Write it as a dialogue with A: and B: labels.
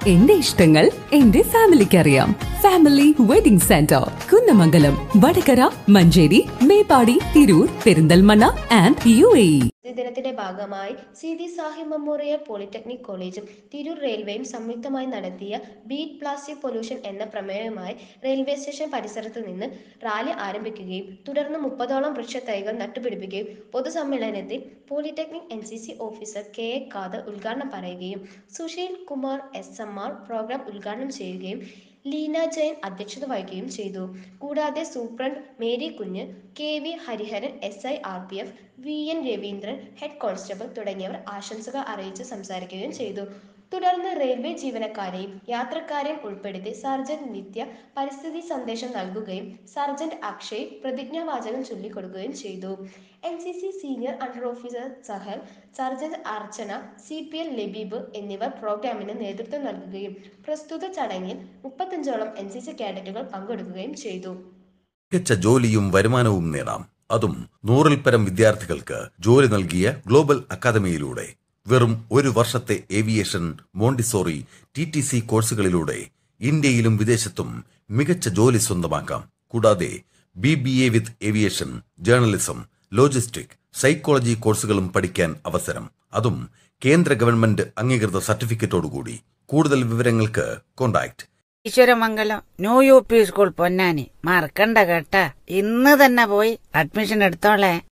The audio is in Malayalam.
A: എന്റെ ഇഷ്ടങ്ങൾ എന്റെ ഫാമിലിക്ക് അറിയാം family wedding centre Kunnamangalam Vadakara Manjeri Meppadi Tirur Perinthalmanna and U A
B: ദിനത്തിന്റെ ഭാഗമായി C D Sahib memorial polytechnic കോളേജും തിരൂർ റെയിൽവേയും സംയുക്തമായി നടത്തിയ ബീറ്റ് പ്ലാസ്റ്റിക് പൊല്യൂഷൻ എന്ന പ്രമേയവുമായി റെയിൽവേ സ്റ്റേഷൻ പരിസരത്ത് നിന്ന് റാലി ആരംഭിക്കുകയും തുടർന്ന് മുപ്പതോളം വൃക്ഷത്തൈകൾ നട്ടുപിടിപ്പിക്കുകയും പൊതുസമ്മേളനത്തിൽ polytechnic N C C officer K A Khader ഉദ്ഘാടനം പറയുകയും Sushil Kumar S M R programme ഉദ്ഘാടനം ചെയ്യുകയും ലീന ജയൻ അധ്യക്ഷത വഹിക്കുകയും ചെയ്തു കൂടാതെ superintendent Mary Kunju K V Hariharan S I R P F V N Raveendran head constable തുടങ്ങിയവർ ആശംസകൾ അറിയിച്ച് സംസാരിക്കുകയും ചെയ്തു തുടർന്ന് റെയിൽവേ ജീവനക്കാരെയും യാത്രക്കാരെയും ഉൾപ്പെടുത്തി സർജന്റ് നിത്യ പരിസ്ഥിതി സന്ദേശം നൽകുകയും സർജന്റ് അക്ഷയ് പ്രതിജ്ഞാവാചകം ചൊല്ലിക്കൊടുക്കുകയും ചെയ്തു N C C senior under officer Sahal sergeant Archana C P L Labeeb എന്നിവർ പ്രോഗ്രാമിന് നേതൃത്വം നൽകുകയും പ്രസ്തുത ചടങ്ങിൽ മുപ്പത്തഞ്ചോളം എൻ സി സി കാഡറ്റുകൾ പങ്കെടുക്കുകയും ചെയ്തു
C: മികച്ച ജോലിയും വരുമാനവും നേടാം അതും നൂറിൽ പരം വിദ്യാർത്ഥികൾക്ക് ജോലി നൽകിയ ഗ്ലോബൽ അക്കാദമിയിലൂടെ വെറും ഒരു വർഷത്തെ aviation Montessori T T C കോഴ്സുകളിലൂടെ ഇന്ത്യയിലും വിദേശത്തും മികച്ച ജോലി സ്വന്തമാക്കാം കൂടാതെ B B A with aviation journalism logistic psychology കോഴ്സുകളും പഠിക്കാൻ അവസരം അതും കേന്ദ്ര ഗവൺമെന്റ് അംഗീകൃത സർട്ടിഫിക്കറ്റോടുകൂടി കൂടുതൽ വിവരങ്ങൾക്ക് contact
D: Eswaramangalam new U P school Ponnani മറക്കണ്ട കേട്ടാ ഇന്ന് തന്നെ പോയി അഡ്മിഷൻ എടുത്തോളേ